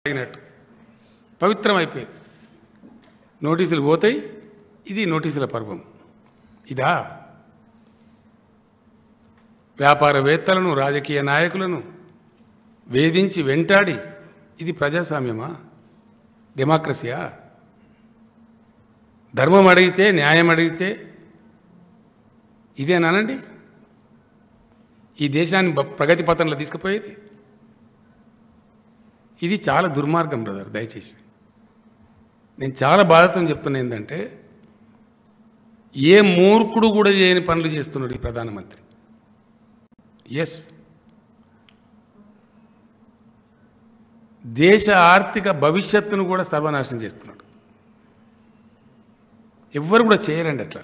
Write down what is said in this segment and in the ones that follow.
తాగినట్టు పవిత్రం అయిపోయింది నోటీసులు పోతాయి ఇది నోటీసుల పర్వం ఇదా వ్యాపారవేత్తలను రాజకీయ నాయకులను వేధించి వెంటాడి ఇది ప్రజాస్వామ్యమా డెమోక్రసీయా ధర్మం అడిగితే న్యాయం అడిగితే ఇదేనానండి ఈ దేశాన్ని బ- ప్రగతి పథంలో తీసుకుపోయేది ఇది చాలా దుర్మార్గం బ్రదర్ దయచేసి నేను చాలా బాధతో చెప్తున్నా ఏంటంటే ఏ మూర్ఖుడు కూడా చేయని పనులు చేస్తున్నాడు ఈ ప్రధానమంత్రి ఎస్ దేశ ఆర్థిక భవిష్యత్తును కూడా సర్వనాశనం చేస్తున్నాడు ఎవ్వరు కూడా చేయరండి అట్లా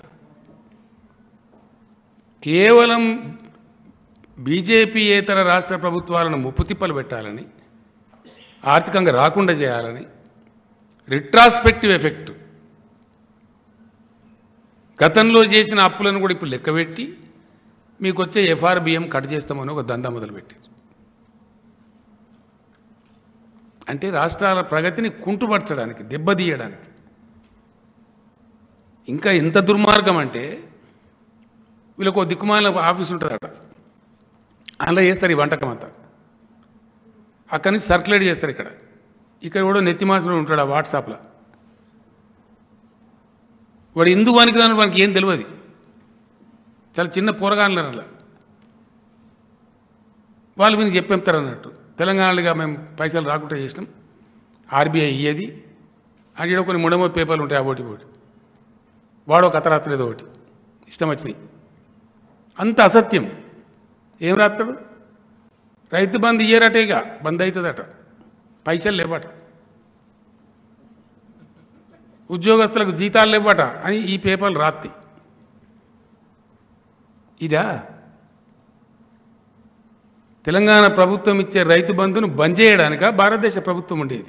కేవలం బీజేపీయేతర రాష్ట్ర ప్రభుత్వాలను ముప్పుతిప్పలు పెట్టాలని ఆర్థికంగా రాకుండా చేయాలని రిట్రాస్పెక్టివ్ ఎఫెక్ట్ గతంలో చేసిన అప్పులను కూడా ఇప్పుడు లెక్కబెట్టి మీకు వచ్చే ఎఫ్ఆర్బిఎం కట్ చేస్తామని ఒక దందా మొదలుపెట్టి అంటే రాష్ట్రాల ప్రగతిని కుంటుపరచడానికి దెబ్బతీయడానికి ఇంకా ఎంత దుర్మార్గం అంటే వీళ్ళకు ఒక దిక్కుమాల ఆఫీస్ ఉంటుంది అక్కడ అందులో చేస్తారు ఈ వంటకం అంతా అక్కడి నుంచి సర్క్యులేట్ చేస్తారు ఇక్కడ ఇక్కడ కూడా నెత్తిమాసుడు ఉంటాడు ఆ వాట్సాప్లో వాడు ఎందుకు వానికి రాను వానికి ఏం తెలియదు చాలా చిన్న పోరగాన్లు అలా వాళ్ళు మీకు చెప్పేస్తారు అన్నట్టు తెలంగాణలుగా మేము పైసలు రాకుండా చేసినాం ఆర్బీఐ ఇయ్యేది అని ఈడ కొన్ని ముడమో పేపర్లు ఉంటాయి ఆ ఓటి ఓటి వాడు ఒక కథ రాస్తలేదు ఒకటి ఇష్టం వచ్చినాయి అంత అసత్యం ఏం రాస్తాడు రైతు బంద్ ఇయ్యరటే ఇక బంద్ అవుతుందట పైసలు లేవట ఉద్యోగస్తులకు జీతాలు లేవట అని ఈ పేపర్లు రాత్తి ఇదా తెలంగాణ ప్రభుత్వం ఇచ్చే రైతు బంధును బంద్ చేయడానిక భారతదేశ ప్రభుత్వం ఉండేది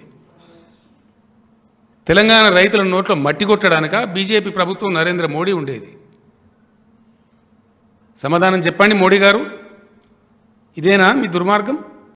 తెలంగాణ రైతుల నోట్లో మట్టి కొట్టడానిక బీజేపీ ప్రభుత్వం నరేంద్ర మోడీ ఉండేది సమాధానం చెప్పండి మోడీ గారు ఇదేనా మీ దుర్మార్గం